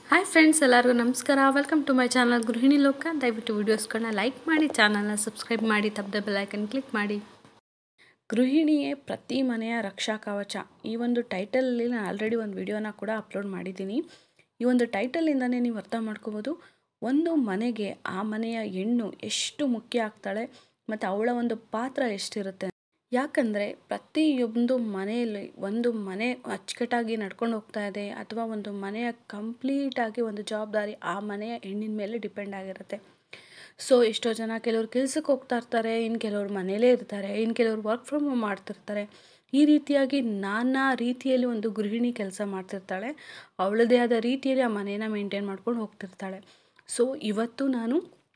hi friends ಎಲ್ಲರಿಗೂ ನಮಸ್ಕಾರ welcome to my channel ಗೃಹಿಣಿ ಲೋಕ ದಯವಿಟ್ಟು ವೀಡಿಯೋಸ್ಗಳನ್ನ ಲೈಕ್ ಮಾಡಿ ಚಾನಲ್ನ ಸಬ್ಸ್ಕ್ರೈಬ್ ಮಾಡಿ ತಪ್ಪದೆ ಬೆಲ್ಲೈಕನ್ ಕ್ಲಿಕ್ ಮಾಡಿ ಗೃಹಿಣಿಯೇ ಪ್ರತಿ ಮನೆಯ ರಕ್ಷಾ ಕವಚ ಈ ಒಂದು ಟೈಟಲಲ್ಲಿ ನಾನು ಆಲ್ರೆಡಿ ಒಂದು ವಿಡಿಯೋನ ಕೂಡ ಅಪ್ಲೋಡ್ ಮಾಡಿದ್ದೀನಿ ಈ ಒಂದು ಟೈಟಲಿಂದನೇ ನೀವು ಅರ್ಥ ಮಾಡ್ಕೋಬೋದು ಒಂದು ಮನೆಗೆ ಆ ಮನೆಯ ಹೆಣ್ಣು ಎಷ್ಟು ಮುಖ್ಯ ಆಗ್ತಾಳೆ ಮತ್ತು ಅವಳ ಒಂದು ಪಾತ್ರ ಎಷ್ಟಿರುತ್ತೆ ಯಾಕಂದರೆ ಪ್ರತಿಯೊಂದು ಮನೆಯಲ್ಲಿ ಒಂದು ಮನೆ ಅಚ್ಚುಕಟ್ಟಾಗಿ ನಡ್ಕೊಂಡು ಹೋಗ್ತಾ ಇದೆ ಅಥವಾ ಒಂದು ಮನೆಯ ಕಂಪ್ಲೀಟಾಗಿ ಒಂದು ಜವಾಬ್ದಾರಿ ಆ ಮನೆಯ ಹೆಣ್ಣಿನ ಮೇಲೆ ಡಿಪೆಂಡ್ ಆಗಿರುತ್ತೆ ಸೊ ಎಷ್ಟೋ ಜನ ಕೆಲವರು ಕೆಲಸಕ್ಕೆ ಹೋಗ್ತಾ ಇರ್ತಾರೆ ಇನ್ನು ಕೆಲವರು ಮನೇಲೇ ಇರ್ತಾರೆ ಇನ್ನು ಕೆಲವರು ವರ್ಕ್ ಫ್ರಮ್ ಹೋಮ್ ಮಾಡ್ತಿರ್ತಾರೆ ಈ ರೀತಿಯಾಗಿ ನಾನಾ ರೀತಿಯಲ್ಲಿ ಒಂದು ಗೃಹಿಣಿ ಕೆಲಸ ಮಾಡ್ತಿರ್ತಾಳೆ ಅವಳದೇ ಆದ ರೀತಿಯಲ್ಲಿ ಆ ಮನೇನ ಮೇಂಟೈನ್ ಮಾಡ್ಕೊಂಡು ಹೋಗ್ತಿರ್ತಾಳೆ ಸೊ ಇವತ್ತು ನಾನು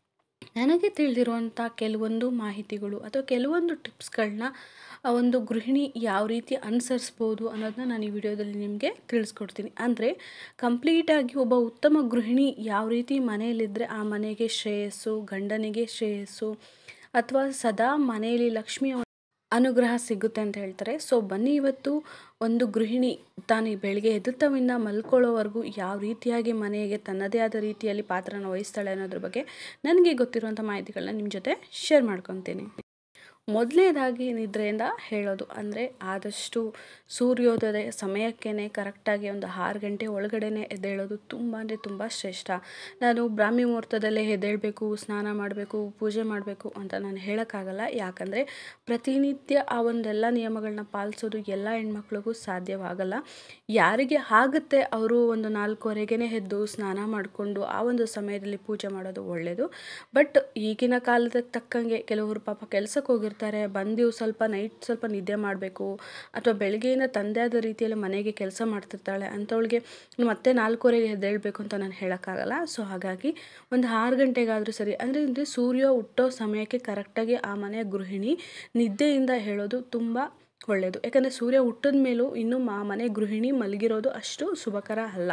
ನನಗೆ ತಿಳಿದಿರುವಂಥ ಕೆಲವೊಂದು ಮಾಹಿತಿಗಳು ಅಥವಾ ಕೆಲವೊಂದು ಟಿಪ್ಸ್ಗಳನ್ನ ಒಂದು ಗೃಹಿಣಿ ಯಾವ ರೀತಿ ಅನುಸರಿಸ್ಬೋದು ಅನ್ನೋದನ್ನ ನಾನು ಈ ವಿಡಿಯೋದಲ್ಲಿ ನಿಮಗೆ ತಿಳಿಸ್ಕೊಡ್ತೀನಿ ಅಂದರೆ ಕಂಪ್ಲೀಟಾಗಿ ಒಬ್ಬ ಉತ್ತಮ ಗೃಹಿಣಿ ಯಾವ ರೀತಿ ಮನೆಯಲ್ಲಿದ್ದರೆ ಆ ಮನೆಗೆ ಶ್ರೇಯಸ್ಸು ಗಂಡನಿಗೆ ಶ್ರೇಯಸ್ಸು ಅಥವಾ ಸದಾ ಮನೆಯಲ್ಲಿ ಲಕ್ಷ್ಮಿಯ ಅನುಗ್ರಹ ಸಿಗುತ್ತೆ ಅಂತ ಹೇಳ್ತಾರೆ ಸೊ ಬನ್ನಿ ಇವತ್ತು ಒಂದು ಗೃಹಿಣಿ ತಾನು ಬೆಳಿಗ್ಗೆ ಎದ್ದುತ್ತವಿಂದ ಮಲ್ಕೊಳ್ಳೋವರೆಗೂ ಯಾವ ರೀತಿಯಾಗಿ ಮನೆಗೆ ತನ್ನದೇ ಆದ ರೀತಿಯಲ್ಲಿ ಪಾತ್ರನ ವಹಿಸ್ತಾಳೆ ಅನ್ನೋದ್ರ ಬಗ್ಗೆ ನನಗೆ ಗೊತ್ತಿರುವಂಥ ಮಾಹಿತಿಗಳನ್ನ ನಿಮ್ಮ ಜೊತೆ ಶೇರ್ ಮಾಡ್ಕೊತೀನಿ ಮೊದಲನೇದಾಗಿ ನಿದ್ರೆಯಿಂದ ಹೇಳೋದು ಅಂದರೆ ಆದಷ್ಟು ಸೂರ್ಯೋದಯ ಸಮಯಕ್ಕೇ ಕರೆಕ್ಟಾಗಿ ಒಂದು ಆರು ಗಂಟೆ ಒಳಗಡೆನೆ ಎದ್ದೇಳೋದು ತುಂಬ ಅಂದರೆ ತುಂಬ ಶ್ರೇಷ್ಠ ನಾನು ಬ್ರಾಹ್ಮಿ ಮುಹೂರ್ತದಲ್ಲೇ ಎದ್ದೇಳಬೇಕು ಸ್ನಾನ ಮಾಡಬೇಕು ಪೂಜೆ ಮಾಡಬೇಕು ಅಂತ ನಾನು ಹೇಳೋಕ್ಕಾಗಲ್ಲ ಯಾಕಂದರೆ ಪ್ರತಿನಿತ್ಯ ಆ ಒಂದೆಲ್ಲ ನಿಯಮಗಳನ್ನ ಪಾಲಿಸೋದು ಎಲ್ಲ ಹೆಣ್ಮಕ್ಳಿಗೂ ಸಾಧ್ಯವಾಗಲ್ಲ ಯಾರಿಗೆ ಆಗುತ್ತೆ ಅವರು ಒಂದು ನಾಲ್ಕುವರೆಗೇ ಎದ್ದು ಸ್ನಾನ ಮಾಡಿಕೊಂಡು ಆ ಒಂದು ಸಮಯದಲ್ಲಿ ಪೂಜೆ ಮಾಡೋದು ಒಳ್ಳೆಯದು ಬಟ್ ಈಗಿನ ಕಾಲದಕ್ಕೆ ತಕ್ಕಂಗೆ ಕೆಲವರು ಪಾಪ ಕೆಲಸಕ್ಕೆ ಹೋಗಿರ್ತಾರೆ ಬಂದು ಸ್ವಲ್ಪ ನೈಟ್ ಸ್ವಲ್ಪ ನಿದ್ದೆ ಮಾಡಬೇಕು ಅಥವಾ ಬೆಳಗ್ಗೆಯಿಂದ ತಂದೆ ಆದ ರೀತಿಯಲ್ಲಿ ಮನೆಗೆ ಕೆಲಸ ಮಾಡ್ತಿರ್ತಾಳೆ ಅಂಥವಳಿಗೆ ಮತ್ತೆ ನಾಲ್ಕುವರೆಗೆ ಎದ್ದೇಳಬೇಕು ಅಂತ ನಾನು ಹೇಳೋಕ್ಕಾಗಲ್ಲ ಸೊ ಹಾಗಾಗಿ ಒಂದು ಆರು ಗಂಟೆಗಾದರೂ ಸರಿ ಅಂದರೆ ಅಂದರೆ ಸೂರ್ಯ ಹುಟ್ಟೋ ಸಮಯಕ್ಕೆ ಕರೆಕ್ಟಾಗಿ ಆ ಮನೆಯ ಗೃಹಿಣಿ ನಿದ್ದೆಯಿಂದ ಹೇಳೋದು ತುಂಬ ಒಳ್ಳೆಯದು ಯಾಕಂದರೆ ಸೂರ್ಯ ಹುಟ್ಟಿದ ಮೇಲೂ ಇನ್ನೂ ಮಾ ಮನೆ ಗೃಹಿಣಿ ಮಲಗಿರೋದು ಅಷ್ಟು ಶುಭಕರ ಅಲ್ಲ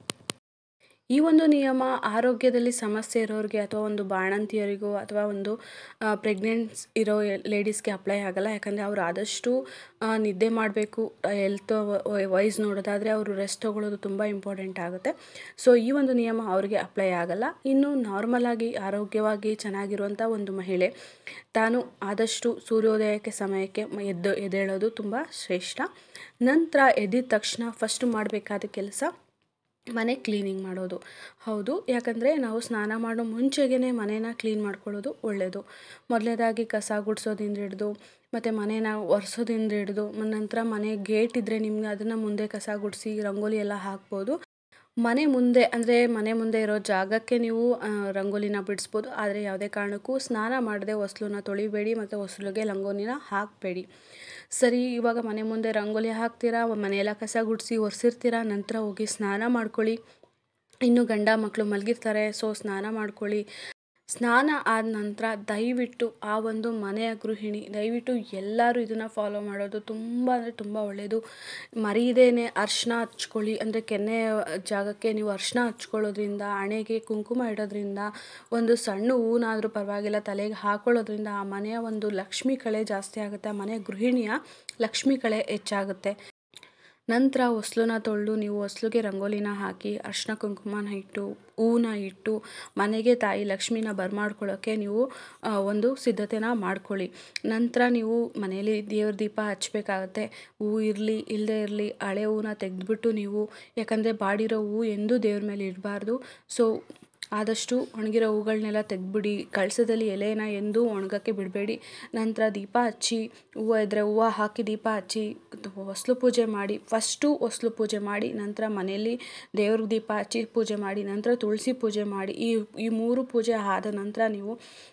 ಈ ಒಂದು ನಿಯಮ ಆರೋಗ್ಯದಲ್ಲಿ ಸಮಸ್ಯೆ ಇರೋರಿಗೆ ಅಥವಾ ಒಂದು ಬಾಣಂತಿಯರಿಗೂ ಅಥವಾ ಒಂದು ಪ್ರೆಗ್ನೆಂಟ್ಸ್ ಇರೋ ಲೇಡೀಸ್ಗೆ ಅಪ್ಲೈ ಆಗಲ್ಲ ಯಾಕಂದರೆ ಅವರು ಆದಷ್ಟು ನಿದ್ದೆ ಮಾಡಬೇಕು ಹೆಲ್ತ್ ವೈಸ್ ನೋಡೋದಾದರೆ ಅವರು ರೆಸ್ಟ್ ತೊಗೊಳ್ಳೋದು ತುಂಬ ಇಂಪಾರ್ಟೆಂಟ್ ಆಗುತ್ತೆ ಸೊ ಈ ಒಂದು ನಿಯಮ ಅವರಿಗೆ ಅಪ್ಲೈ ಆಗಲ್ಲ ಇನ್ನು ನಾರ್ಮಲ್ ಆಗಿ ಆರೋಗ್ಯವಾಗಿ ಚೆನ್ನಾಗಿರುವಂಥ ಒಂದು ಮಹಿಳೆ ತಾನು ಆದಷ್ಟು ಸೂರ್ಯೋದಯಕ್ಕೆ ಸಮಯಕ್ಕೆ ಎದ್ದು ಎದ್ದೇಳೋದು ತುಂಬ ಶ್ರೇಷ್ಠ ನಂತರ ಎದ್ದಿದ ತಕ್ಷಣ ಫಸ್ಟ್ ಮಾಡಬೇಕಾದ ಕೆಲಸ ಮನೆ ಕ್ಲೀನಿಂಗ್ ಮಾಡೋದು ಹೌದು ಯಾಕಂದರೆ ನಾವು ಸ್ನಾನ ಮಾಡೋ ಮುಂಚೆಗೇ ಮನೇನ ಕ್ಲೀನ್ ಮಾಡ್ಕೊಳ್ಳೋದು ಒಳ್ಳೆಯದು ಮೊದಲನೇದಾಗಿ ಕಸ ಗುಡಿಸೋದಿಂದ ಹಿಡಿದು ಮತ್ತು ಮನೇನ ಒರೆಸೋದಿಂದ ಹಿಡಿದು ನಂತರ ಮನೆ ಗೇಟ್ ಇದ್ದರೆ ನಿಮ್ಗೆ ಅದನ್ನು ಮುಂದೆ ಕಸ ಗುಡಿಸಿ ರಂಗೋಲಿ ಎಲ್ಲ ಹಾಕ್ಬೋದು ಮನೆ ಮುಂದೆ ಅಂದರೆ ಮನೆ ಮುಂದೆ ಇರೋ ಜಾಗಕ್ಕೆ ನೀವು ರಂಗೋಲಿನ ಬಿಡಿಸ್ಬೋದು ಆದರೆ ಯಾವುದೇ ಕಾರಣಕ್ಕೂ ಸ್ನಾನ ಮಾಡದೆ ಹೊಸ್ಲನ್ನ ತೊಳಿಬೇಡಿ ಮತ್ತು ಹೊಸ್ಲಿಗೆ ರಂಗೋಲಿನ ಹಾಕಬೇಡಿ ಸರಿ ಇವಾಗ ಮನೆ ಮುಂದೆ ರಂಗೋಲಿ ಹಾಕ್ತೀರಾ ಮನೆಯೆಲ್ಲ ಕಸ ಗುಡಿಸಿ ಒರೆಸಿರ್ತೀರ ನಂತರ ಹೋಗಿ ಸ್ನಾನ ಮಾಡ್ಕೊಳ್ಳಿ ಇನ್ನು ಗಂಡ ಮಕ್ಕಳು ಮಲಗಿರ್ತಾರೆ ಸೊ ಸ್ನಾನ ಮಾಡ್ಕೊಳ್ಳಿ ಸ್ನಾನ ಆದ ನಂತರ ದಯವಿಟ್ಟು ಆ ಒಂದು ಮನೆಯ ಗೃಹಿಣಿ ದಯವಿಟ್ಟು ಎಲ್ಲರೂ ಇದನ್ನು ಫಾಲೋ ಮಾಡೋದು ತುಂಬ ಅಂದರೆ ತುಂಬ ಒಳ್ಳೆಯದು ಮರೀದೇನೆ ಅರ್ಶಿನ ಹಚ್ಕೊಳ್ಳಿ ಅಂದರೆ ಕೆನ್ನೆ ಜಾಗಕ್ಕೆ ನೀವು ಅರ್ಶಿನ ಹಚ್ಕೊಳ್ಳೋದ್ರಿಂದ ಹಣೆಗೆ ಕುಂಕುಮ ಇಡೋದ್ರಿಂದ ಒಂದು ಸಣ್ಣ ಹೂನಾದರೂ ಪರವಾಗಿಲ್ಲ ತಲೆಗೆ ಹಾಕೊಳ್ಳೋದ್ರಿಂದ ಆ ಮನೆಯ ಒಂದು ಲಕ್ಷ್ಮಿ ಕಳೆ ಜಾಸ್ತಿ ಆಗುತ್ತೆ ಆ ಮನೆಯ ಗೃಹಿಣಿಯ ಲಕ್ಷ್ಮಿ ಕಳೆ ಹೆಚ್ಚಾಗುತ್ತೆ ನಂತರ ಹೊಸ್ಲನ್ನ ತೊಳೆದು ನೀವು ಹೊಸ್ಲಿಗೆ ರಂಗೋಲಿನ ಹಾಕಿ ಅರ್ಶಿನ ಕುಂಕುಮನ ಇಟ್ಟು ಹೂವನ್ನ ಇಟ್ಟು ಮನೆಗೆ ತಾಯಿ ಲಕ್ಷ್ಮಿನ ಬರಮಾಡ್ಕೊಳ್ಳೋಕ್ಕೆ ನೀವು ಒಂದು ಸಿದ್ಧತೆನ ಮಾಡ್ಕೊಳ್ಳಿ ನಂತರ ನೀವು ಮನೆಯಲ್ಲಿ ದೇವ್ರ ದೀಪ ಹಚ್ಚಬೇಕಾಗತ್ತೆ ಹೂವು ಇರಲಿ ಇಲ್ಲದೇ ಇರಲಿ ಹಳೆ ಹೂವನ್ನ ತೆಗೆದ್ಬಿಟ್ಟು ನೀವು ಯಾಕಂದರೆ ಬಾಡಿರೋ ಹೂವು ಎಂದೂ ದೇವ್ರ ಮೇಲೆ ಇಡಬಾರ್ದು ಸೊ ಆದಷ್ಟು ಒಣಗಿರೋ ಹೂಗಳನ್ನೆಲ್ಲ ತೆಗೆದ್ಬಿಡಿ ಕಳಸದಲ್ಲಿ ಎಲೆನ ಎಂದೂ ಒಣಗೋಕ್ಕೆ ಬಿಡಬೇಡಿ ನಂತರ ದೀಪ ಹಚ್ಚಿ ಹೂವು ಇದ್ದರೆ ಹೂವು ಹಾಕಿ ದೀಪ ಹಚ್ಚಿ ಹೊಸ್ಲು ಪೂಜೆ ಮಾಡಿ ಫಸ್ಟು ಹೊಸ್ಲು ಪೂಜೆ ಮಾಡಿ ನಂತರ ಮನೆಯಲ್ಲಿ ದೇವ್ರ ದೀಪ ಹಚ್ಚಿ ಪೂಜೆ ಮಾಡಿ ನಂತರ ತುಳಸಿ ಪೂಜೆ ಮಾಡಿ ಈ ಈ ಮೂರು ಪೂಜೆ ಆದ ನಂತರ ನೀವು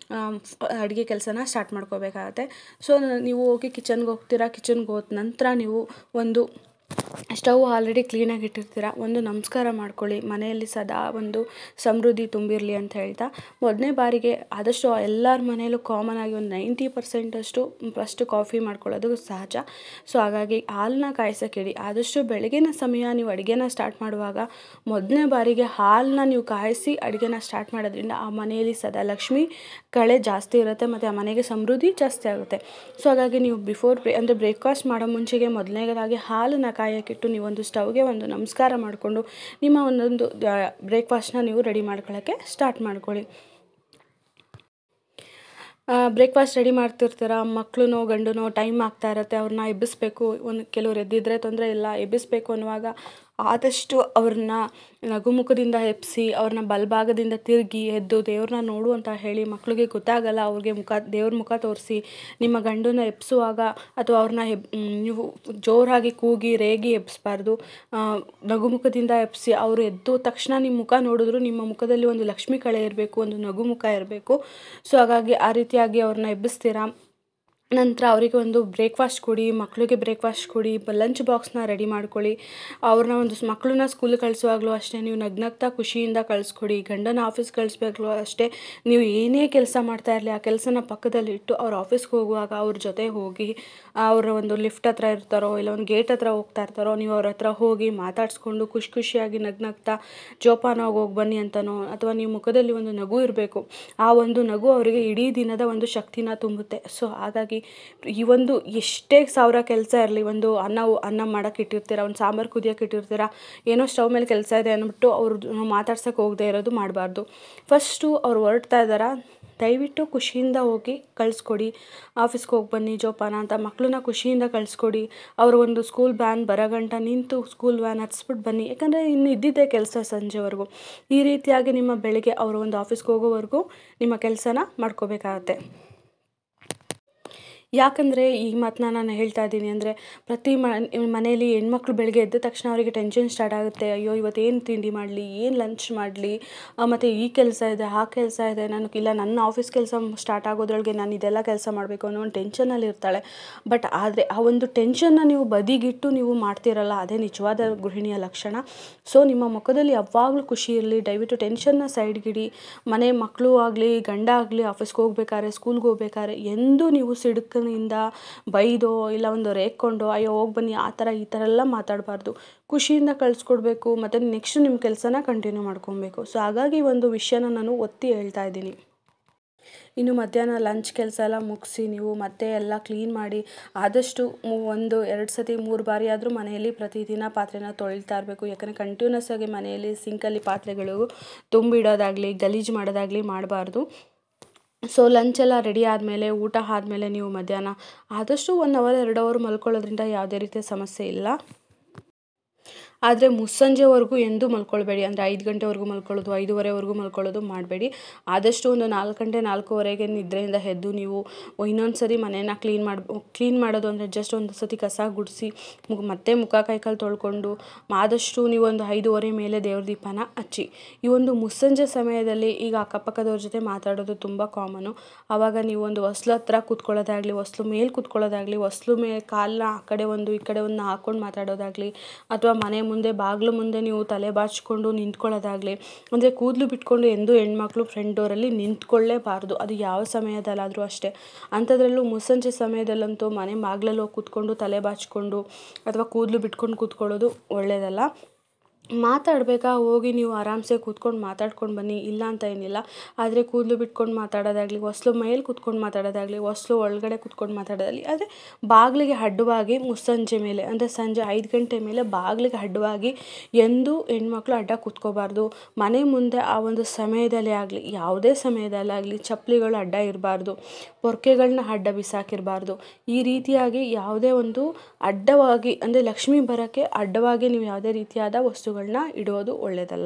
ಅಡುಗೆ ಕೆಲಸನ ಸ್ಟಾರ್ಟ್ ಮಾಡ್ಕೋಬೇಕಾಗತ್ತೆ ಸೊ ನೀವು ಹೋಗಿ ಕಿಚನ್ಗೆ ಹೋಗ್ತೀರಾ ಕಿಚನ್ಗೆ ಹೋದ ನಂತರ ನೀವು ಒಂದು ಸ್ಟವ್ ಆಲ್ರೆಡಿ ಕ್ಲೀನಾಗಿ ಇಟ್ಟಿರ್ತೀರ ಒಂದು ನಮಸ್ಕಾರ ಮಾಡ್ಕೊಳ್ಳಿ ಮನೆಯಲ್ಲಿ ಸದಾ ಒಂದು ಸಮೃದ್ಧಿ ತುಂಬಿರಲಿ ಅಂತ ಹೇಳ್ತಾ ಮೊದಲನೇ ಬಾರಿಗೆ ಆದಷ್ಟು ಎಲ್ಲರ ಮನೆಯಲ್ಲೂ ಕಾಮನ್ ಆಗಿ ಒಂದು ನೈಂಟಿ ಪರ್ಸೆಂಟಷ್ಟು ಫಸ್ಟ್ ಕಾಫಿ ಮಾಡ್ಕೊಳ್ಳೋದು ಸಹಜ ಸೊ ಹಾಗಾಗಿ ಹಾಲನ್ನ ಕಾಯ್ಸೋಕ್ಕಿಡಿ ಆದಷ್ಟು ಬೆಳಗಿನ ಸಮಯ ನೀವು ಅಡುಗೆನ ಸ್ಟಾರ್ಟ್ ಮಾಡುವಾಗ ಮೊದಲನೇ ಬಾರಿಗೆ ಹಾಲನ್ನ ನೀವು ಕಾಯಿಸಿ ಅಡುಗೆನ ಸ್ಟಾರ್ಟ್ ಮಾಡೋದ್ರಿಂದ ಆ ಮನೆಯಲ್ಲಿ ಸದಾ ಲಕ್ಷ್ಮಿ ಕಳೆ ಜಾಸ್ತಿ ಇರುತ್ತೆ ಮತ್ತು ಆ ಮನೆಗೆ ಸಮೃದ್ಧಿ ಜಾಸ್ತಿ ಆಗುತ್ತೆ ಸೊ ಹಾಗಾಗಿ ನೀವು ಬಿಫೋರ್ ಬ್ರೇ ಅಂದರೆ ಬ್ರೇಕ್ಫಾಸ್ಟ್ ಮಾಡೋ ಮುಂಚೆಗೆ ಮೊದಲನೇದಾಗಿ ಹಾಲನ್ನು ಕಾಯಿ ಕಾಯಕ್ಕಿಟ್ಟು ನೀವೊಂದು ಸ್ಟವ್ಗೆ ಒಂದು ನಮಸ್ಕಾರ ಮಾಡಿಕೊಂಡು ನಿಮ್ಮ ಒಂದೊಂದು ಬ್ರೇಕ್ಫಾಸ್ಟ್ನ ನೀವು ರೆಡಿ ಮಾಡ್ಕೊಳ್ಳೋಕ್ಕೆ ಸ್ಟಾರ್ಟ್ ಮಾಡ್ಕೊಳ್ಳಿ ಬ್ರೇಕ್ಫಾಸ್ಟ್ ರೆಡಿ ಮಾಡ್ತಿರ್ತೀರ ಮಕ್ಕಳು ಗಂಡು ಟೈಮ್ ಆಗ್ತಾ ಇರುತ್ತೆ ಅವ್ರನ್ನ ಎಬ್ಬಿಸ್ಬೇಕು ಒಂದು ಕೆಲವ್ರು ಎದ್ದಿದ್ರೆ ತೊಂದರೆ ಇಲ್ಲ ಎಬ್ಬಿಸ್ಬೇಕು ಅನ್ನುವಾಗ ಆದಷ್ಟು ಅವ್ರನ್ನ ನಗುಮುಖದಿಂದ ಎಬ್ಬಿಸಿ ಅವ್ರನ್ನ ಬಲಭಾಗದಿಂದ ತಿರುಗಿ ಎದ್ದು ದೇವ್ರನ್ನ ನೋಡು ಅಂತ ಹೇಳಿ ಮಕ್ಕಳಿಗೆ ಗೊತ್ತಾಗಲ್ಲ ಅವ್ರಿಗೆ ಮುಖ ದೇವ್ರ ಮುಖ ತೋರಿಸಿ ನಿಮ್ಮ ಗಂಡನ್ನ ಎಬ್ಬಿಸುವಾಗ ಅಥವಾ ಅವ್ರನ್ನ ಎಬ್ ನೀವು ಜೋರಾಗಿ ಕೂಗಿ ರೇಗಿ ಎಬ್ಬಿಸ್ಬಾರ್ದು ನಗುಮುಖದಿಂದ ಎಬ್ಬಿಸಿ ಅವರು ಎದ್ದು ತಕ್ಷಣ ನಿಮ್ಮ ಮುಖ ನೋಡಿದ್ರು ನಿಮ್ಮ ಮುಖದಲ್ಲಿ ಒಂದು ಲಕ್ಷ್ಮಿ ಕಳೆ ಇರಬೇಕು ಒಂದು ನಗು ಮುಖ ಇರಬೇಕು ಸೊ ಹಾಗಾಗಿ ಆ ರೀತಿಯಾಗಿ ಅವ್ರನ್ನ ಎಬ್ಬಿಸ್ತೀರಾ ನಂತರ ಅವರಿಗೆ ಒಂದು ಬ್ರೇಕ್ಫಾಸ್ಟ್ ಕೊಡಿ ಮಕ್ಕಳಿಗೆ ಬ್ರೇಕ್ಫಾಸ್ಟ್ ಕೊಡಿ ಲಂಚ್ ಬಾಕ್ಸ್ನ ರೆಡಿ ಮಾಡ್ಕೊಳ್ಳಿ ಅವ್ರನ್ನ ಒಂದು ಮಕ್ಕಳನ್ನ ಸ್ಕೂಲಿಗೆ ಕಳಿಸುವಾಗಲೂ ಅಷ್ಟೇ ನೀವು ನಗ್ನಗ್ತಾ ಖುಷಿಯಿಂದ ಕಳಿಸ್ಕೊಡಿ ಗಂಡನ ಆಫೀಸ್ ಕಳಿಸ್ಬೇಕು ಅಷ್ಟೇ ನೀವು ಏನೇ ಕೆಲಸ ಮಾಡ್ತಾ ಇರಲಿ ಆ ಕೆಲಸನ ಪಕ್ಕದಲ್ಲಿ ಇಟ್ಟು ಅವ್ರ ಆಫೀಸ್ಗೆ ಹೋಗುವಾಗ ಅವ್ರ ಜೊತೆ ಹೋಗಿ ಅವರ ಒಂದು ಲಿಫ್ಟ್ ಹತ್ರ ಇರ್ತಾರೋ ಇಲ್ಲ ಒಂದು ಗೇಟ್ ಹತ್ರ ಹೋಗ್ತಾ ಇರ್ತಾರೋ ನೀವು ಅವ್ರ ಹತ್ರ ಹೋಗಿ ಮಾತಾಡಿಸ್ಕೊಂಡು ಖುಷಿ ಖುಷಿಯಾಗಿ ನಗ್ನಗ್ತಾ ಜೋಪಾನವಾಗಿ ಹೋಗಿ ಬನ್ನಿ ಅಂತನೋ ಅಥವಾ ನೀವು ಮುಖದಲ್ಲಿ ಒಂದು ನಗು ಇರಬೇಕು ಆ ಒಂದು ನಗು ಅವರಿಗೆ ಇಡೀ ದಿನದ ಒಂದು ಶಕ್ತಿನ ತುಂಬುತ್ತೆ ಸೊ ಹಾಗಾಗಿ ಈ ಒಂದು ಎಷ್ಟೇ ಸಾವಿರ ಕೆಲಸ ಇರಲಿ ಒಂದು ಅನ್ನ ಅನ್ನ ಮಾಡೋಕೆ ಇಟ್ಟಿರ್ತೀರ ಒಂದು ಸಾಂಬಾರು ಕುದಿಯೋಕೆ ಇಟ್ಟಿರ್ತೀರ ಏನೋ ಸ್ಟವ್ ಮೇಲೆ ಕೆಲಸ ಇದೆ ಅಂದ್ಬಿಟ್ಟು ಅವ್ರು ಮಾತಾಡ್ಸೋಕೆ ಹೋಗದೆ ಇರೋದು ಮಾಡಬಾರ್ದು ಫಸ್ಟು ಅವ್ರು ಹೊರಡ್ತಾ ಇದ್ದಾರಾ ದಯವಿಟ್ಟು ಖುಷಿಯಿಂದ ಹೋಗಿ ಕಳಿಸ್ಕೊಡಿ ಆಫೀಸ್ಗೆ ಹೋಗಿ ಬನ್ನಿ ಜೋಪಾನ ಅಂತ ಮಕ್ಕಳನ್ನ ಖುಷಿಯಿಂದ ಕಳಿಸ್ಕೊಡಿ ಅವ್ರ ಒಂದು ಸ್ಕೂಲ್ ವ್ಯಾನ್ ಬರೋ ಗಂಟ ನಿಂತು ಸ್ಕೂಲ್ ವ್ಯಾನ್ ಹತ್ಸ್ಬಿಟ್ಟು ಬನ್ನಿ ಯಾಕಂದರೆ ಇನ್ನು ಇದ್ದಿದ್ದೇ ಕೆಲಸ ಸಂಜೆವರೆಗೂ ಈ ರೀತಿಯಾಗಿ ನಿಮ್ಮ ಬೆಳಗ್ಗೆ ಅವರು ಒಂದು ಆಫೀಸ್ಗೆ ಹೋಗೋವರೆಗೂ ನಿಮ್ಮ ಕೆಲಸನ ಮಾಡ್ಕೋಬೇಕಾಗತ್ತೆ ಯಾಕಂದರೆ ಈ ಮಾತನ್ನ ನಾನು ಹೇಳ್ತಾ ಇದ್ದೀನಿ ಅಂದರೆ ಪ್ರತಿ ಮನೆಯಲ್ಲಿ ಹೆಣ್ಮಕ್ಳು ಬೆಳಗ್ಗೆ ಎದ್ದ ತಕ್ಷಣ ಅವರಿಗೆ ಟೆನ್ಷನ್ ಸ್ಟಾರ್ಟ್ ಆಗುತ್ತೆ ಅಯ್ಯೋ ಇವತ್ತು ಏನು ತಿಂಡಿ ಮಾಡಲಿ ಏನು ಲಂಚ್ ಮಾಡಲಿ ಮತ್ತು ಈ ಕೆಲಸ ಇದೆ ಆ ಕೆಲಸ ಇದೆ ನಾನು ಇಲ್ಲ ನನ್ನ ಆಫೀಸ್ ಕೆಲಸ ಸ್ಟಾರ್ಟ್ ಆಗೋದ್ರೊಳಗೆ ನಾನು ಇದೆಲ್ಲ ಕೆಲಸ ಮಾಡಬೇಕು ಅನ್ನೋ ಒಂದು ಟೆನ್ಷನಲ್ಲಿ ಇರ್ತಾಳೆ ಬಟ್ ಆದರೆ ಆ ಒಂದು ಟೆನ್ಷನ್ನ ನೀವು ಬದಿಗಿಟ್ಟು ನೀವು ಮಾಡ್ತಿರಲ್ಲ ಅದೇ ನಿಜವಾದ ಗೃಹಿಣಿಯ ಲಕ್ಷಣ ಸೊ ನಿಮ್ಮ ಮುಖದಲ್ಲಿ ಯಾವಾಗಲೂ ಖುಷಿ ಇರಲಿ ದಯವಿಟ್ಟು ಟೆನ್ಷನ್ನ ಸೈಡ್ಗಿಡಿ ಮನೆ ಮಕ್ಕಳು ಆಗಲಿ ಗಂಡ ಆಗಲಿ ಆಫೀಸ್ಗೆ ಹೋಗ್ಬೇಕಾದ್ರೆ ಸ್ಕೂಲ್ಗೆ ಹೋಗ್ಬೇಕಾದ್ರೆ ಎಂದೂ ನೀವು ಸಿಡುಕು ಇಂದ ಬೈದೋ ಇಲ್ಲ ಒಂದು ರೇಗ್ಕೊಂಡು ಅಯ್ಯೋ ಹೋಗಿ ಬನ್ನಿ ಆ ಥರ ಈ ಥರ ಎಲ್ಲ ಮಾತಾಡಬಾರ್ದು ಖುಷಿಯಿಂದ ಕಳಿಸ್ಕೊಡ್ಬೇಕು ಮತ್ತು ನೆಕ್ಸ್ಟ್ ನಿಮ್ಮ ಕೆಲಸನ ಕಂಟಿನ್ಯೂ ಮಾಡ್ಕೊಬೇಕು ಸೊ ಹಾಗಾಗಿ ಒಂದು ವಿಷಯನ ನಾನು ಒತ್ತಿ ಹೇಳ್ತಾ ಇದ್ದೀನಿ ಇನ್ನು ಮಧ್ಯಾಹ್ನ ಲಂಚ್ ಕೆಲಸ ಎಲ್ಲ ಮುಗಿಸಿ ನೀವು ಮತ್ತೆ ಎಲ್ಲ ಕ್ಲೀನ್ ಮಾಡಿ ಆದಷ್ಟು ಒಂದು ಎರಡು ಸತಿ ಮೂರು ಬಾರಿ ಆದರೂ ಮನೆಯಲ್ಲಿ ಪ್ರತಿದಿನ ಪಾತ್ರೆನ ತೊಳಿತಾ ಇರಬೇಕು ಯಾಕಂದರೆ ಕಂಟಿನ್ಯೂಸ್ ಆಗಿ ಮನೆಯಲ್ಲಿ ಸಿಂಕಲ್ಲಿ ಪಾತ್ರೆಗಳು ತುಂಬಿಡೋದಾಗಲಿ ಗಲೀಜು ಮಾಡೋದಾಗಲಿ ಮಾಡಬಾರ್ದು ಸೊ ಲಂಚ್ ಎಲ್ಲ ರೆಡಿ ಆದಮೇಲೆ ಊಟ ಆದಮೇಲೆ ನೀವು ಮಧ್ಯಾಹ್ನ ಆದಷ್ಟು ಒನ್ ಅವರ್ ಎರಡು ಅವರ್ ಮಲ್ಕೊಳ್ಳೋದ್ರಿಂದ ಯಾವುದೇ ರೀತಿಯ ಸಮಸ್ಯೆ ಇಲ್ಲ ಆದರೆ ಮುಸ್ಸಂಜೆವರೆಗೂ ಎಂದೂ ಮಲ್ಕೊಳ್ಬೇಡಿ ಅಂದರೆ ಐದು ಗಂಟೆವರೆಗೂ ಮಲ್ಕೊಳ್ಳೋದು ಐದೂವರೆವರೆಗೂ ಮಲ್ಕೊಳ್ಳೋದು ಮಾಡಬೇಡಿ ಆದಷ್ಟು ಒಂದು ನಾಲ್ಕು ಗಂಟೆ ನಾಲ್ಕೂವರೆಗೆ ನಿದ್ರೆಯಿಂದ ಎದ್ದು ನೀವು ಇನ್ನೊಂದು ಸರಿ ಮನೇನ ಕ್ಲೀನ್ ಮಾಡಿ ಕ್ಲೀನ್ ಮಾಡೋದು ಅಂದರೆ ಜಸ್ಟ್ ಒಂದು ಸತಿ ಕಸ ಗುಡಿಸಿ ಮತ್ತೆ ಮುಖ ಕೈಕಾಲು ತೊಳ್ಕೊಂಡು ಆದಷ್ಟು ನೀವು ಒಂದು ಐದೂವರೆ ಮೇಲೆ ದೇವ್ರ ದೀಪನ ಹಚ್ಚಿ ಈ ಒಂದು ಮುಸ್ಸಂಜೆ ಸಮಯದಲ್ಲಿ ಈಗ ಅಕ್ಕಪಕ್ಕದವ್ರ ಜೊತೆ ಮಾತಾಡೋದು ತುಂಬ ಕಾಮನು ಆವಾಗ ನೀವು ಒಂದು ಹೊಸ್ಲು ಹತ್ರ ಕೂತ್ಕೊಳ್ಳೋದಾಗಲಿ ಹೊಸ್ಲು ಮೇಲೆ ಕೂತ್ಕೊಳ್ಳೋದಾಗಲಿ ಹೊಸ್ಲು ಮೇಲೆ ಕಾಲನ್ನ ಆ ಕಡೆ ಒಂದು ಈ ಕಡೆ ಒಂದು ಹಾಕ್ಕೊಂಡು ಮಾತಾಡೋದಾಗಲಿ ಅಥವಾ ಮನೆ ಮುಂದೆ ಬಾಗಿಲು ಮುಂದೆ ನೀವು ತಲೆ ಬಾಚಿಕೊಂಡು ನಿಂತ್ಕೊಳ್ಳೋದಾಗಲಿ ಅಂದರೆ ಕೂದಲು ಬಿಟ್ಕೊಂಡು ಎಂದೂ ಹೆಣ್ಮಕ್ಳು ಫ್ರಂಟ್ ಡೋರಲ್ಲಿ ನಿಂತ್ಕೊಳ್ಳೇಬಾರ್ದು ಅದು ಯಾವ ಸಮಯದಲ್ಲಾದರೂ ಅಷ್ಟೇ ಅಂಥದ್ರಲ್ಲೂ ಮುಸ್ಸಂಜೆ ಸಮಯದಲ್ಲಂತೂ ಮನೆ ಬಾಗಿಲಲ್ಲಿ ಹೋಗಿ ಕೂತ್ಕೊಂಡು ತಲೆ ಬಾಚಿಕೊಂಡು ಅಥವಾ ಕೂದಲು ಬಿಟ್ಕೊಂಡು ಕೂತ್ಕೊಳ್ಳೋದು ಒಳ್ಳೆಯದಲ್ಲ ಮಾತಾಡಬೇಕಾ ಹೋಗಿ ನೀವು ಆರಾಮ್ಸೆ ಕೂತ್ಕೊಂಡು ಮಾತಾಡ್ಕೊಂಡು ಬನ್ನಿ ಇಲ್ಲ ಅಂತ ಏನಿಲ್ಲ ಆದರೆ ಕೂದಲು ಬಿಟ್ಕೊಂಡು ಮಾತಾಡೋದಾಗಲಿ ಹೊಸ್ಲು ಮೇಲೆ ಕೂತ್ಕೊಂಡು ಮಾತಾಡೋದಾಗಲಿ ಹೊಸ್ಲು ಒಳಗಡೆ ಕೂತ್ಕೊಂಡು ಮಾತಾಡೋದಾಗಲಿ ಆದರೆ ಬಾಗಿಲಿಗೆ ಅಡ್ಡವಾಗಿ ಮುಸ್ಸಂಜೆ ಮೇಲೆ ಅಂದರೆ ಸಂಜೆ ಐದು ಗಂಟೆ ಮೇಲೆ ಬಾಗಿಲಿಗೆ ಅಡ್ಡವಾಗಿ ಎಂದೂ ಹೆಣ್ಮಕ್ಳು ಅಡ್ಡ ಕೂತ್ಕೋಬಾರ್ದು ಮನೆ ಮುಂದೆ ಆ ಒಂದು ಸಮಯದಲ್ಲೇ ಆಗಲಿ ಯಾವುದೇ ಸಮಯದಲ್ಲಾಗಲಿ ಚಪ್ಪಲಿಗಳು ಅಡ್ಡ ಇರಬಾರ್ದು ಪೊರ್ಕೆಗಳನ್ನ ಅಡ್ಡ ಬಿಸಾಕಿರಬಾರ್ದು ಈ ರೀತಿಯಾಗಿ ಯಾವುದೇ ಒಂದು ಅಡ್ಡವಾಗಿ ಅಂದರೆ ಲಕ್ಷ್ಮಿ ಬರೋಕ್ಕೆ ಅಡ್ಡವಾಗಿ ನೀವು ಯಾವುದೇ ರೀತಿಯಾದ ವಸ್ತುಗಳನ್ನ ಇಡೋದು ಒಳ್ಳೆಯದಲ್ಲ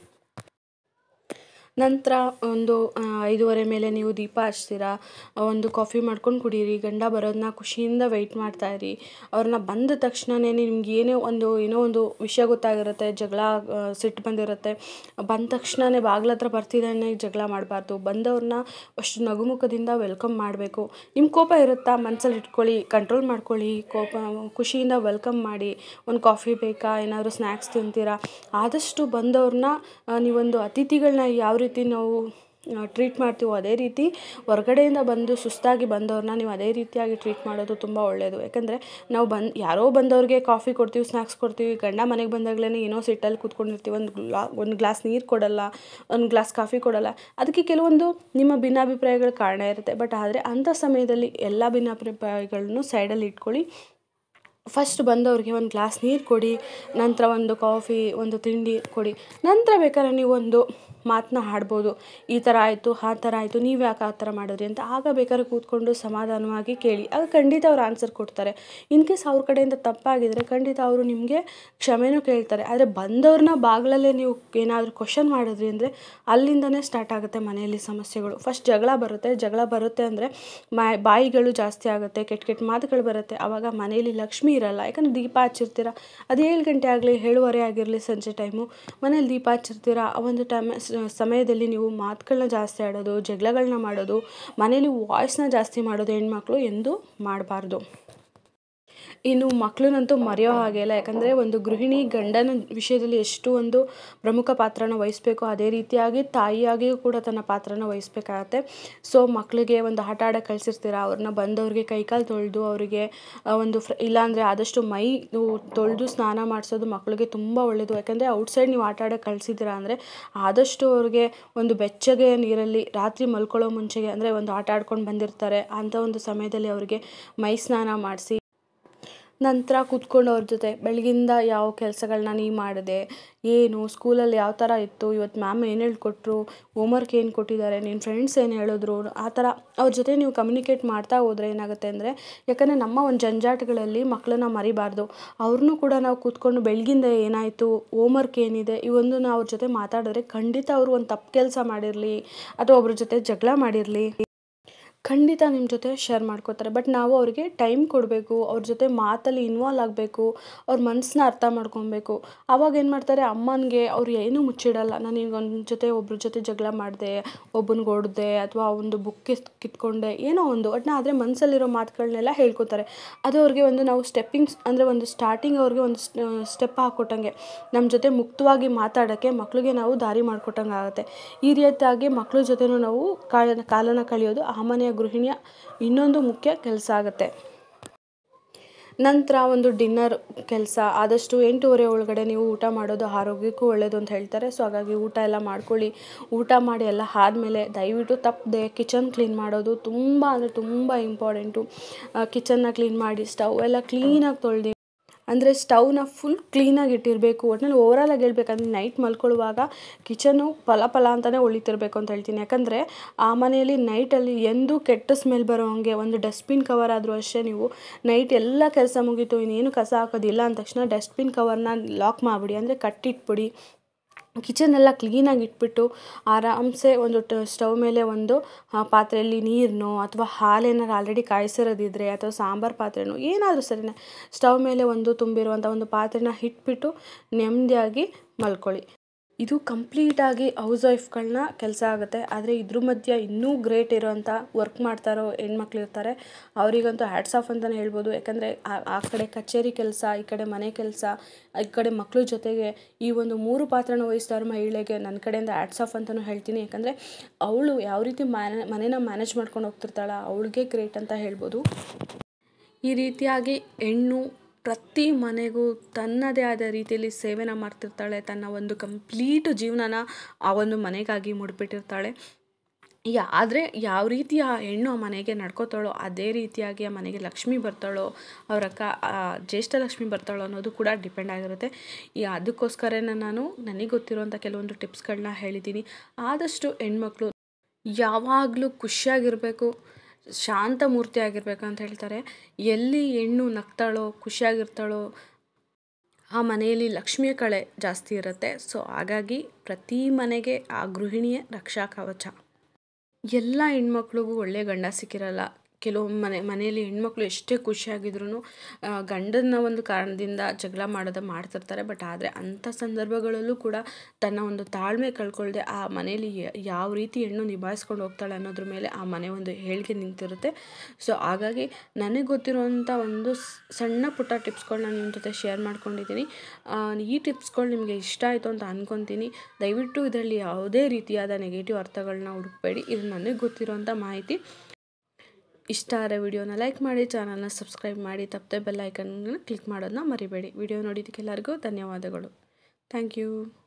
ನಂತರ ಒಂದು ಐದೂವರೆ ಮೇಲೆ ನೀವು ದೀಪ ಹಚ್ತೀರಾ ಒಂದು ಕಾಫಿ ಮಾಡ್ಕೊಂಡು ಕುಡೀರಿ ಗಂಡ ಬರೋದನ್ನ ಖುಷಿಯಿಂದ ವೆಯ್ಟ್ ಮಾಡ್ತಾಯಿರಿ ಅವ್ರನ್ನ ಬಂದ ತಕ್ಷಣವೇ ನಿಮ್ಗೆ ಏನೇ ಒಂದು ಏನೋ ಒಂದು ವಿಷಯ ಗೊತ್ತಾಗಿರುತ್ತೆ ಜಗಳ ಸಿಟ್ಟು ಬಂದಿರುತ್ತೆ ಬಂದ ತಕ್ಷಣವೇ ಬಾಗ್ಲ ಹತ್ರ ಬರ್ತಿದ್ದಾನೆ ಜಗಳ ಮಾಡಬಾರ್ದು ಬಂದವ್ರನ್ನ ಅಷ್ಟು ನಗುಮುಖದಿಂದ ವೆಲ್ಕಮ್ ಮಾಡಬೇಕು ನಿಮ್ಮ ಕೋಪ ಇರುತ್ತಾ ಮನ್ಸಲ್ಲಿ ಇಟ್ಕೊಳ್ಳಿ ಕಂಟ್ರೋಲ್ ಮಾಡ್ಕೊಳ್ಳಿ ಕೋಪ ಖುಷಿಯಿಂದ ವೆಲ್ಕಮ್ ಮಾಡಿ ಒಂದು ಕಾಫಿ ಬೇಕಾ ಏನಾದರೂ ಸ್ನ್ಯಾಕ್ಸ್ ತಿಂತೀರಾ ಆದಷ್ಟು ಬಂದವ್ರನ್ನ ನೀವೊಂದು ಅತಿಥಿಗಳನ್ನ ಯಾವ ರೀತಿ ನಾವು ಟ್ರೀಟ್ ಮಾಡ್ತೀವೋ ಅದೇ ರೀತಿ ಹೊರ್ಗಡೆಯಿಂದ ಬಂದು ಸುಸ್ತಾಗಿ ಬಂದವ್ರನ್ನ ನೀವು ಅದೇ ರೀತಿಯಾಗಿ ಟ್ರೀಟ್ ಮಾಡೋದು ತುಂಬ ಒಳ್ಳೆಯದು ಯಾಕಂದರೆ ನಾವು ಬಂದು ಯಾರೋ ಬಂದವ್ರಿಗೆ ಕಾಫಿ ಕೊಡ್ತೀವಿ ಸ್ನ್ಯಾಕ್ಸ್ ಕೊಡ್ತೀವಿ ಗಂಡ ಮನೆಗೆ ಬಂದಾಗಲೇ ಏನೋ ಸಿಟ್ಟಲ್ಲಿ ಕೂತ್ಕೊಂಡಿರ್ತೀವಿ ಒಂದು ಗ್ಲಾ ಒಂದು ಗ್ಲಾಸ್ ನೀರು ಕೊಡಲ್ಲ ಒಂದು ಗ್ಲಾಸ್ ಕಾಫಿ ಕೊಡಲ್ಲ ಅದಕ್ಕೆ ಕೆಲವೊಂದು ನಿಮ್ಮ ಭಿನ್ನಾಭಿಪ್ರಾಯಗಳ ಕಾರಣ ಇರುತ್ತೆ ಬಟ್ ಆದರೆ ಅಂಥ ಸಮಯದಲ್ಲಿ ಎಲ್ಲ ಭಿನ್ನಾಭಿಪ್ರಾಯಗಳನ್ನು ಸೈಡಲ್ಲಿ ಇಟ್ಕೊಳ್ಳಿ ಫಸ್ಟ್ ಬಂದವ್ರಿಗೆ ಒಂದು ಗ್ಲಾಸ್ ನೀರು ಕೊಡಿ ನಂತರ ಒಂದು ಕಾಫಿ ಒಂದು ತಿಂಡಿ ಕೊಡಿ ನಂತರ ಬೇಕಾದ್ರೆ ನೀವೊಂದು ಮಾತನ್ನ ಆಡ್ಬೋದು ಈ ಥರ ಆಯಿತು ಆ ಥರ ಆಯಿತು ನೀವು ಯಾಕೆ ಆ ಥರ ಮಾಡಿದ್ರಿ ಅಂತ ಆಗ ಬೇಕಾದ್ರೆ ಕೂತ್ಕೊಂಡು ಸಮಾಧಾನವಾಗಿ ಕೇಳಿ ಆಗ ಖಂಡಿತ ಅವ್ರು ಆನ್ಸರ್ ಕೊಡ್ತಾರೆ ಇನ್ ಕೇಸ್ ಅವ್ರ ಕಡೆಯಿಂದ ತಪ್ಪಾಗಿದ್ದರೆ ಖಂಡಿತ ಅವರು ನಿಮಗೆ ಕ್ಷಮೆನೂ ಕೇಳ್ತಾರೆ ಆದರೆ ಬಂದವ್ರನ್ನ ಬಾಗಿಲಲ್ಲೇ ನೀವು ಏನಾದರೂ ಕ್ವಶನ್ ಮಾಡಿದ್ರಿ ಅಂದರೆ ಅಲ್ಲಿಂದನೇ ಸ್ಟಾರ್ಟ್ ಆಗುತ್ತೆ ಮನೆಯಲ್ಲಿ ಸಮಸ್ಯೆಗಳು ಫಸ್ಟ್ ಜಗಳ ಬರುತ್ತೆ ಜಗಳ ಬರುತ್ತೆ ಅಂದರೆ ಬಾಯಿಗಳು ಜಾಸ್ತಿ ಆಗುತ್ತೆ ಕೆಟ್ಟ ಕೆಟ್ಟ ಮಾತುಗಳು ಬರುತ್ತೆ ಆವಾಗ ಮನೆಯಲ್ಲಿ ಲಕ್ಷ್ಮಿ ಇರಲ್ಲ ಯಾಕಂದ್ರೆ ದೀಪ ಹಚ್ಚಿರ್ತೀರ ಅದು ಏಳು ಗಂಟೆ ಆಗಲಿ ಏಳುವರೆ ಆಗಿರಲಿ ಸಂಜೆ ಟೈಮು ಮನೇಲಿ ದೀಪ ಹಚ್ಚಿರ್ತೀರ ಆ ಒಂದು ಟೈಮ್ ಸಮಯದಲ್ಲಿ ನೀವು ಮಾತುಗಳನ್ನ ಜಾಸ್ತಿ ಆಡೋದು ಜಗಳಗಳನ್ನ ಮಾಡೋದು ಮನೇಲಿ ವಾಯ್ಸ್ನ ಜಾಸ್ತಿ ಮಾಡೋದು ಹೆಣ್ಮಕ್ಳು ಎಂದು ಮಾಡಬಾರ್ದು ಇನ್ನು ಮಕ್ಕಳನ್ನಂತೂ ಮರೆಯೋ ಹಾಗೆ ಇಲ್ಲ ಯಾಕಂದರೆ ಒಂದು ಗೃಹಿಣಿ ಗಂಡನ ವಿಷಯದಲ್ಲಿ ಎಷ್ಟು ಒಂದು ಪ್ರಮುಖ ಪಾತ್ರನ ವಹಿಸಬೇಕು ಅದೇ ರೀತಿಯಾಗಿ ತಾಯಿಯಾಗಿಯೂ ಕೂಡ ತನ್ನ ಪಾತ್ರನ ವಹಿಸ್ಬೇಕಾಗತ್ತೆ ಸೊ ಮಕ್ಕಳಿಗೆ ಒಂದು ಆಟ ಆಡೋಕೆ ಕಳಿಸಿರ್ತೀರ ಅವ್ರನ್ನ ಬಂದವ್ರಿಗೆ ಕೈಕಾಲು ತೊಳೆದು ಅವರಿಗೆ ಒಂದು ಫ್ರ ಇಲ್ಲಾಂದರೆ ಆದಷ್ಟು ಮೈ ತೊಳೆದು ಸ್ನಾನ ಮಾಡಿಸೋದು ಮಕ್ಕಳಿಗೆ ತುಂಬ ಒಳ್ಳೆಯದು ಯಾಕಂದರೆ ಔಟ್ಸೈಡ್ ನೀವು ಆಟ ಆಡೋಕೆ ಕಳಿಸಿದ್ದೀರ ಅಂದರೆ ಆದಷ್ಟು ಅವ್ರಿಗೆ ಒಂದು ಬೆಚ್ಚಗೆ ನೀರಲ್ಲಿ ರಾತ್ರಿ ಮಲ್ಕೊಳ್ಳೋ ಮುಂಚೆಗೆ ಅಂದರೆ ಒಂದು ಆಟ ಆಡ್ಕೊಂಡು ಬಂದಿರ್ತಾರೆ ಅಂಥ ಒಂದು ಸಮಯದಲ್ಲಿ ಅವರಿಗೆ ಮೈ ಸ್ನಾನ ಮಾಡಿಸಿ ನಂತರ ಕೂತ್ಕೊಂಡು ಅವ್ರ ಜೊತೆ ಬೆಳಗಿಂದ ಯಾವ ಕೆಲಸಗಳನ್ನ ನೀ ಮಾಡಿದೆ ಏನು ಸ್ಕೂಲಲ್ಲಿ ಯಾವ ಥರ ಇತ್ತು ಇವತ್ತು ಮ್ಯಾಮ್ ಏನು ಹೇಳ್ಕೊಟ್ರು ಹೋಮ್ವರ್ಕ್ ಏನು ಕೊಟ್ಟಿದ್ದಾರೆ ನಿನ್ನ ಫ್ರೆಂಡ್ಸ್ ಏನು ಹೇಳಿದ್ರು ಆ ಥರ ಅವ್ರ ಜೊತೆ ನೀವು ಕಮ್ಯುನಿಕೇಟ್ ಮಾಡ್ತಾ ಹೋದರೆ ಏನಾಗುತ್ತೆ ಅಂದರೆ ಯಾಕಂದರೆ ನಮ್ಮ ಒಂದು ಜಂಜಾಟಗಳಲ್ಲಿ ಮಕ್ಕಳನ್ನ ಮರಿಬಾರ್ದು ಅವ್ರನ್ನೂ ಕೂಡ ನಾವು ಕೂತ್ಕೊಂಡು ಬೆಳಗಿಂದ ಏನಾಯಿತು ಹೋಮ್ವರ್ಕ್ ಏನಿದೆ ಇವೊಂದನ್ನು ಅವ್ರ ಜೊತೆ ಮಾತಾಡಿದ್ರೆ ಖಂಡಿತ ಅವರು ಒಂದು ತಪ್ಪು ಕೆಲಸ ಮಾಡಿರಲಿ ಅಥವಾ ಒಬ್ರ ಜೊತೆ ಜಗಳ ಮಾಡಿರಲಿ ಖಂಡಿತ ನಿಮ್ಮ ಜೊತೆ ಶೇರ್ ಮಾಡ್ಕೋತಾರೆ ಬಟ್ ನಾವು ಅವ್ರಿಗೆ ಟೈಮ್ ಕೊಡಬೇಕು ಅವ್ರ ಜೊತೆ ಮಾತಲ್ಲಿ ಇನ್ವಾಲ್ವ್ ಆಗಬೇಕು ಅವ್ರ ಮನಸ್ಸನ್ನ ಅರ್ಥ ಮಾಡ್ಕೊಬೇಕು ಆವಾಗ ಏನು ಮಾಡ್ತಾರೆ ಅಮ್ಮನಿಗೆ ಅವ್ರು ಏನೂ ಮುಚ್ಚಿಡಲ್ಲ ನಾನು ಈಗ ಒಂದು ಜೊತೆ ಒಬ್ರ ಜೊತೆ ಜಗಳ ಮಾಡಿದೆ ಒಬ್ಬನಿಗೆ ಹೊಡೆದೆ ಅಥವಾ ಒಂದು ಬುಕ್ ಕಿತ್ಕೊಂಡೆ ಏನೋ ಒಂದು ಒಟ್ನ ಆದರೆ ಮನಸ್ಸಲ್ಲಿರೋ ಮಾತುಗಳನ್ನೆಲ್ಲ ಹೇಳ್ಕೊತಾರೆ ಅದು ಅವ್ರಿಗೆ ಒಂದು ನಾವು ಸ್ಟೆಪ್ಪಿಂಗ್ಸ್ ಅಂದರೆ ಒಂದು ಸ್ಟಾರ್ಟಿಂಗ್ ಅವ್ರಿಗೆ ಒಂದು ಸ್ಟೆಪ್ ಹಾಕ್ಕೊಟ್ಟಂಗೆ ನಮ್ಮ ಜೊತೆ ಮುಕ್ತವಾಗಿ ಮಾತಾಡೋಕ್ಕೆ ಮಕ್ಕಳಿಗೆ ನಾವು ದಾರಿ ಮಾಡಿಕೊಟ್ಟಂಗೆ ಆಗುತ್ತೆ ಈ ರೀತಿಯಾಗಿ ಮಕ್ಕಳ ಜೊತೆನೂ ನಾವು ಕಾಲ ಕಾಲನ ಕಳೆಯೋದು ಆ ಮನೆಯ ಗೃಹಿಣಿಯ ಇನ್ನೊಂದು ಮುಖ್ಯ ಕೆಲಸ ಆಗುತ್ತೆ ನಂತರ ಒಂದು ಡಿನ್ನರ್ ಕೆಲಸ ಆದಷ್ಟು ಎಂಟೂವರೆ ಒಳಗಡೆ ನೀವು ಊಟ ಮಾಡೋದು ಆರೋಗ್ಯಕ್ಕೂ ಒಳ್ಳೆಯದು ಅಂತ ಹೇಳ್ತಾರೆ ಸೊ ಹಾಗಾಗಿ ಊಟ ಎಲ್ಲ ಮಾಡ್ಕೊಳ್ಳಿ ಊಟ ಮಾಡಿ ಎಲ್ಲ ಆದಮೇಲೆ ದಯವಿಟ್ಟು ತಪ್ಪದೆ ಕಿಚನ್ ಕ್ಲೀನ್ ಮಾಡೋದು ತುಂಬ ಅಂದರೆ ತುಂಬ ಇಂಪಾರ್ಟೆಂಟು ಕಿಚನ್ನ ಕ್ಲೀನ್ ಮಾಡಿ ಸ್ಟವ್ ಎಲ್ಲ ಕ್ಲೀನಾಗಿ ತೊಳೆದು ಅಂದರೆ ಸ್ಟವ್ನ ಫುಲ್ ಕ್ಲೀನಾಗಿ ಇಟ್ಟಿರಬೇಕು ಒಟ್ನಲ್ಲಿ ಓವರಾಲಾಗಿ ಹೇಳ್ಬೇಕಂದ್ರೆ ನೈಟ್ ಮಲ್ಕೊಳ್ಳುವಾಗ ಕಿಚನ್ನು ಫಲ ಫಲ ಅಂತಲೇ ಒಳಿತಿರ್ಬೇಕು ಅಂತ ಹೇಳ್ತೀನಿ ಯಾಕಂದರೆ ಆ ಮನೆಯಲ್ಲಿ ನೈಟಲ್ಲಿ ಎಂದೂ ಕೆಟ್ಟ ಸ್ಮೆಲ್ ಬರೋ ಹಾಗೆ ಒಂದು ಡಸ್ಟ್ಬಿನ್ ಕವರ್ ಆದರೂ ಅಷ್ಟೇ ನೀವು ನೈಟ್ ಎಲ್ಲ ಕೆಲಸ ಮುಗೀತು ಇನ್ನೇನು ಕಸ ಹಾಕೋದಿಲ್ಲ ಅಂದ ತಕ್ಷಣ ಡಸ್ಟ್ಬಿನ್ ಕವರ್ನ ಲಾಕ್ ಮಾಡಿಬಿಡಿ ಅಂದರೆ ಕಟ್ಟಿಟ್ಬಿಡಿ ಕಿಚನ್ ಎಲ್ಲ ಕ್ಲೀನಾಗಿ ಇಟ್ಬಿಟ್ಟು ಆರಾಮ್ಸೆ ಒಂದು ಟ ಸ್ಟವ್ ಮೇಲೆ ಒಂದು ಪಾತ್ರೆಯಲ್ಲಿ ನೀರನ್ನೋ ಅಥವಾ ಹಾಲೇನಾರು ಆಲ್ರೆಡಿ ಕಾಯಿಸಿರೋದಿದ್ರೆ ಅಥವಾ ಸಾಂಬಾರು ಪಾತ್ರೆನೋ ಏನಾದರೂ ಸರಿನೇ ಸ್ಟವ್ ಮೇಲೆ ಒಂದು ತುಂಬಿರುವಂಥ ಒಂದು ಪಾತ್ರೆನ ಇಟ್ಬಿಟ್ಟು ನೆಮ್ಮದಿಯಾಗಿ ಮಲ್ಕೊಳ್ಳಿ ಇದು ಕಂಪ್ಲೀಟಾಗಿ ಹೌಸ್ ವೈಫ್ಗಳನ್ನ ಕೆಲಸ ಆಗುತ್ತೆ ಆದರೆ ಇದ್ರ ಮಧ್ಯೆ ಇನ್ನೂ ಗ್ರೇಟ್ ಇರೋಂಥ ವರ್ಕ್ ಮಾಡ್ತಾ ಇರೋ ಹೆಣ್ಮಕ್ಳು ಇರ್ತಾರೆ ಅವರಿಗಂತೂ ಹ್ಯಾಟ್ಸ್ ಆಫ್ ಅಂತಲೇ ಹೇಳ್ಬೋದು ಯಾಕಂದರೆ ಆ ಕಡೆ ಕಚೇರಿ ಕೆಲಸ ಈ ಕಡೆ ಮನೆ ಕೆಲಸ ಈ ಕಡೆ ಮಕ್ಳ ಜೊತೆಗೆ ಈ ಒಂದು ಮೂರು ಪಾತ್ರನ ವಹಿಸ್ತಾ ಇರೋ ಮಹಿಳೆಗೆ ನನ್ನ ಕಡೆಯಿಂದ ಹ್ಯಾಟ್ಸ್ ಆಫ್ ಅಂತಲೂ ಹೇಳ್ತೀನಿ ಯಾಕಂದರೆ ಅವಳು ಯಾವ ರೀತಿ ಮನೆ ಮನೇನ ಮ್ಯಾನೇಜ್ ಮಾಡ್ಕೊಂಡು ಹೋಗ್ತಿರ್ತಾಳ ಅವಳಿಗೆ ಗ್ರೇಟ್ ಅಂತ ಹೇಳ್ಬೋದು ಈ ರೀತಿಯಾಗಿ ಹೆಣ್ಣು ಪ್ರತಿ ಮನೆಗೂ ತನ್ನದೇ ಆದ ರೀತಿಯಲ್ಲಿ ಸೇವೆನ ಮಾಡ್ತಿರ್ತಾಳೆ ತನ್ನ ಒಂದು ಕಂಪ್ಲೀಟ್ ಜೀವನನ ಆ ಒಂದು ಮನೆಗಾಗಿ ಮುಡಿಪಿಟ್ಟಿರ್ತಾಳೆ ಈಗ ಆದರೆ ಯಾವ ರೀತಿ ಆ ಹೆಣ್ಣು ಆ ಮನೆಗೆ ನಡ್ಕೋತಾಳೋ ಅದೇ ರೀತಿಯಾಗಿ ಆ ಮನೆಗೆ ಲಕ್ಷ್ಮಿ ಬರ್ತಾಳೋ ಅವ್ರ ಅಕ್ಕ ಜ್ಯೇಷ್ಠ ಲಕ್ಷ್ಮಿ ಬರ್ತಾಳೋ ಅನ್ನೋದು ಕೂಡ ಡಿಪೆಂಡ್ ಆಗಿರುತ್ತೆ ಈ ಅದಕ್ಕೋಸ್ಕರನೇ ನಾನು ನನಗೆ ಗೊತ್ತಿರೋಂಥ ಕೆಲವೊಂದು ಟಿಪ್ಸ್ಗಳನ್ನ ಹೇಳಿದ್ದೀನಿ ಆದಷ್ಟು ಹೆಣ್ಮಕ್ಳು ಯಾವಾಗಲೂ ಖುಷಿಯಾಗಿರಬೇಕು ಶಾಂತ ಮೂರ್ತಿ ಆಗಿರ್ಬೇಕು ಅಂತ ಹೇಳ್ತಾರೆ ಎಲ್ಲಿ ಹೆಣ್ಣು ನಗ್ತಾಳೋ ಖುಷಿಯಾಗಿರ್ತಾಳೋ ಆ ಮನೆಯಲ್ಲಿ ಲಕ್ಷ್ಮಿಯ ಕಳೆ ಜಾಸ್ತಿ ಇರುತ್ತೆ ಸೊ ಹಾಗಾಗಿ ಪ್ರತಿ ಮನೆಗೆ ಆ ಗೃಹಿಣಿಯೇ ರಕ್ಷಾ ಕವಚ ಎಲ್ಲ ಹೆಣ್ಮಕ್ಳಿಗೂ ಒಳ್ಳೆಯ ಗಂಡ ಸಿಕ್ಕಿರಲ್ಲ ಕೆಲವೊಮ್ಮೆ ಮನೆ ಮನೆಯಲ್ಲಿ ಹೆಣ್ಮಕ್ಳು ಎಷ್ಟೇ ಖುಷಿಯಾಗಿದ್ರೂ ಗಂಡನ ಒಂದು ಕಾರಣದಿಂದ ಜಗಳ ಮಾಡೋದು ಮಾಡ್ತಿರ್ತಾರೆ ಬಟ್ ಆದರೆ ಅಂಥ ಸಂದರ್ಭಗಳಲ್ಲೂ ಕೂಡ ತನ್ನ ಒಂದು ತಾಳ್ಮೆ ಕಳ್ಕೊಳ್ದೆ ಆ ಮನೆಯಲ್ಲಿ ಯಾವ ರೀತಿ ಹೆಣ್ಣು ನಿಭಾಯಿಸ್ಕೊಂಡು ಹೋಗ್ತಾಳೆ ಅನ್ನೋದ್ರ ಮೇಲೆ ಆ ಮನೆ ಒಂದು ಏಳ್ಗೆ ನಿಂತಿರುತ್ತೆ ಸೊ ಹಾಗಾಗಿ ನನಗೆ ಗೊತ್ತಿರುವಂಥ ಒಂದು ಸಣ್ಣ ಪುಟ್ಟ ಟಿಪ್ಸ್ಗಳನ್ನ ನಿಮ್ಮ ಜೊತೆ ಶೇರ್ ಮಾಡ್ಕೊಂಡಿದ್ದೀನಿ ಈ ಟಿಪ್ಸ್ಗಳು ನಿಮಗೆ ಇಷ್ಟ ಆಯಿತು ಅಂತ ಅಂದ್ಕೊತೀನಿ ದಯವಿಟ್ಟು ಇದರಲ್ಲಿ ಯಾವುದೇ ರೀತಿಯಾದ ನೆಗೆಟಿವ್ ಅರ್ಥಗಳನ್ನ ಹುಡುಕಬೇಡಿ ಇದು ನನಗೆ ಗೊತ್ತಿರೋಂಥ ಮಾಹಿತಿ ಇಷ್ಟ ಆದರೆ ವಿಡಿಯೋನ ಲೈಕ್ ಮಾಡಿ ಚಾನಲ್ನ ಸಬ್ಸ್ಕ್ರೈಬ್ ಮಾಡಿ ತಪ್ಪದೆ ಬೆಲ್ ಐಕನ್ನ ಕ್ಲಿಕ್ ಮಾಡೋದನ್ನ ಮರಿಬೇಡಿ ವಿಡಿಯೋ ನೋಡಿದ್ದಕ್ಕೆಲ್ಲರಿಗೂ ಧನ್ಯವಾದಗಳು ಥ್ಯಾಂಕ್ ಯು